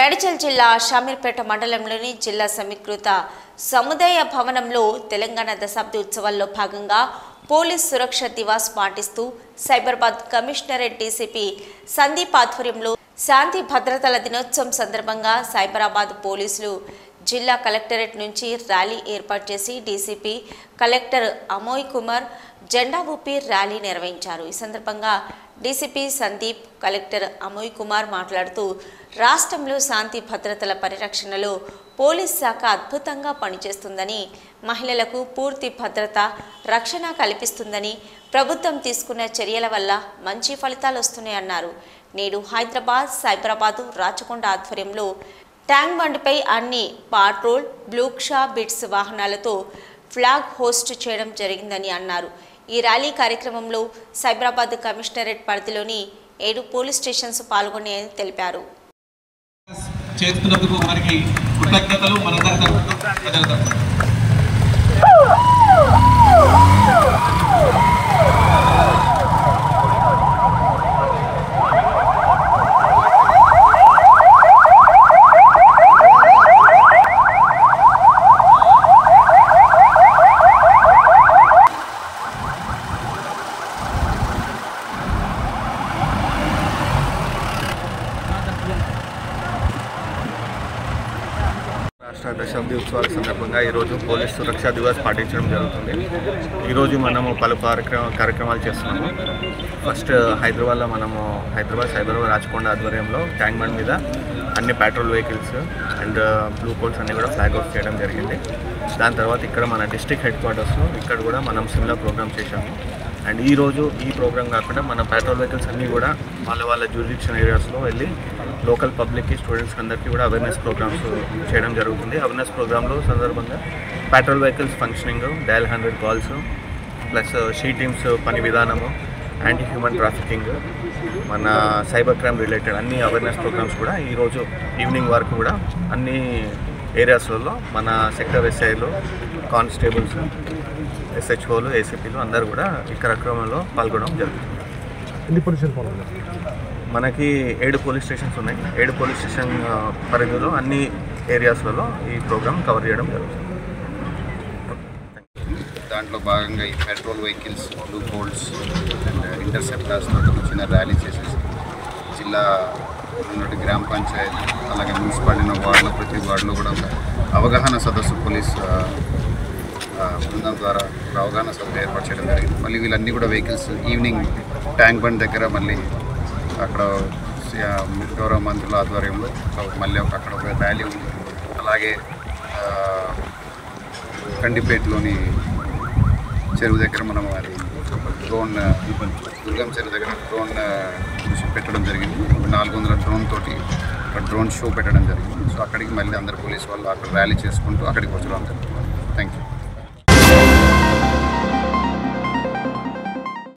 మేడ్చల్ జిల్లా షామీర్పేట మండలంలోని జిల్లా సమీకృత సముదాయ భవనంలో తెలంగాణ దశాబ్ది ఉత్సవాల్లో భాగంగా పోలీస్ సురక్ష దివాస్ పాటిస్తూ సైబరాబాద్ కమిషనరేట్ డీసీపీ సందీప్ ఆధ్వర్యంలో శాంతి భద్రతల దినోత్సవం సందర్భంగా సైబరాబాద్ పోలీసులు జిల్లా కలెక్టరేట్ నుంచి ర్యాలీ ఏర్పాటు చేసి డీసీపీ కలెక్టర్ అమోయ్ కుమార్ జెండా ఊపి ర్యాలీ నిర్వహించారు ఈ సందర్భంగా డీసీపీ సందీప్ కలెక్టర్ అమోయ్ కుమార్ మాట్లాడుతూ రాష్ట్రంలో శాంతి భద్రతల పరిరక్షణలో పోలీస్ శాఖ అద్భుతంగా పనిచేస్తుందని మహిళలకు పూర్తి భద్రత రక్షణ కల్పిస్తుందని ప్రభుత్వం తీసుకున్న చర్యల వల్ల మంచి ఫలితాలు వస్తున్నాయన్నారు నేడు హైదరాబాద్ సైబరాబాదు రాచకొండ ఆధ్వర్యంలో ట్యాంక్ బండ్పై అన్ని పాట్రోల్ బ్లూక్షా బిట్స్ వాహనాలతో ఫ్లాగ్ హోస్ట్ చేయడం జరిగిందని అన్నారు ఈ ర్యాలీ కార్యక్రమంలో సైబరాబాద్ కమిషనరేట్ పరిధిలోని ఏడు పోలీస్ స్టేషన్స్ పాల్గొన్నాయని తెలిపారు చేస్తున్నందుకు వారికి కృతజ్ఞతలు మనందరి తరఫున ప్రజల తరఫున రాష్ట్ర దశాబ్ది ఉత్సవాల సందర్భంగా ఈరోజు పోలీస్ సురక్షా దివస్ పాటించడం జరుగుతుంది ఈరోజు మనము పలు కార్యక్రమ కార్యక్రమాలు చేస్తున్నాము ఫస్ట్ హైదరాబాద్లో మనము హైదరాబాద్ సైబరాబాద్ రాచకొండ ఆధ్వర్యంలో ట్యాంక్ బండ్ మీద అన్ని petrol vehicles and blue colts అన్నీ కూడా ఫ్లాగ్ ఆఫ్ చేయడం జరిగింది దాని తర్వాత ఇక్కడ మన డిస్ట్రిక్ట్ హెడ్ క్వార్టర్స్లో ఇక్కడ కూడా మనం సిమిలర్ ప్రోగ్రామ్ చేశాము అండ్ ఈ రోజు ఈ ప్రోగ్రామ్ కాకుండా మన పెట్రోల్ వెహికల్స్ అన్నీ కూడా వాళ్ళ వాళ్ళ జ్యూరిడిక్షన్ ఏరియాస్లో వెళ్ళి లోకల్ పబ్లిక్కి స్టూడెంట్స్ అందరికీ కూడా అవేర్నెస్ ప్రోగ్రామ్స్ చేయడం జరుగుతుంది అవేర్నెస్ ప్రోగ్రాంలో సందర్భంగా petrol vehicles functioning dial hundred calls plus she teams పని విధానము యాంటీ హ్యూమన్ ట్రాఫికింగ్ మన సైబర్ క్రైమ్ రిలేటెడ్ అన్ని అవేర్నెస్ ప్రోగ్రామ్స్ కూడా ఈరోజు ఈవినింగ్ వరకు కూడా అన్ని ఏరియాస్లలో మన సెక్టర్ ఎస్ఐలు కానిస్టేబుల్స్ ఎస్హెచ్ఓలు ఏసీపీలు అందరూ కూడా ఈ కార్యక్రమంలో పాల్గొనడం జరుగుతుంది ఎన్ని పొజిషన్ పాల్గొన్నారు మనకి ఏడు పోలీస్ స్టేషన్స్ ఉన్నాయి ఏడు పోలీస్ స్టేషన్ ఆ, పరిధిలో అన్ని ఏరియాస్లలో ఈ ప్రోగ్రామ్ కవర్ చేయడం జరుగుతుంది దాంట్లో భాగంగా ఈ petrol vehicles blue colts and ఇంటర్సెప్టర్స్తో ఒక చిన్న ర్యాలీ చేసేసి జిల్లా ఉన్నటువంటి గ్రామ పంచాయతీ అలాగే మున్సిపాలిటీ ఉన్న వార్డులో ప్రతి వార్డులో కూడా ఒక అవగాహన సదస్సు పోలీస్ ఆ, ఆ, బృందం ద్వారా ఒక అవగాహన సదస్సు ఏర్పాటు చేయడం జరిగింది మళ్ళీ వీళ్ళన్నీ కూడా వెహికల్స్ ఈవినింగ్ ట్యాంక్ బండ్ దగ్గర మళ్ళీ అక్కడ సి- ఆ, గౌరవ మంత్రుల ఆధ్వర్యంలో ఒక- మళ్ళీ ఒక అక్కడ ఒక ర్యాలీ ఉంది అలాగే ఆ, కండిపేటలోని చెరువు దగ్గర మనం అది డ్రోన్ దుర్గం చెరువు దగ్గర డ్రోన్ పెట్టడం జరిగింది నాలుగు వందల డ్రోన్ తోటి ఒక డ్రోన్ షో పెట్టడం జరిగింది సో అక్కడికి మళ్ళీ అందరు పోలీస్ వాళ్ళు అక్కడ ర్యాలీ చేసుకుంటూ అక్కడికి వచ్చడం జరిగింది థ్యాంక్ యూ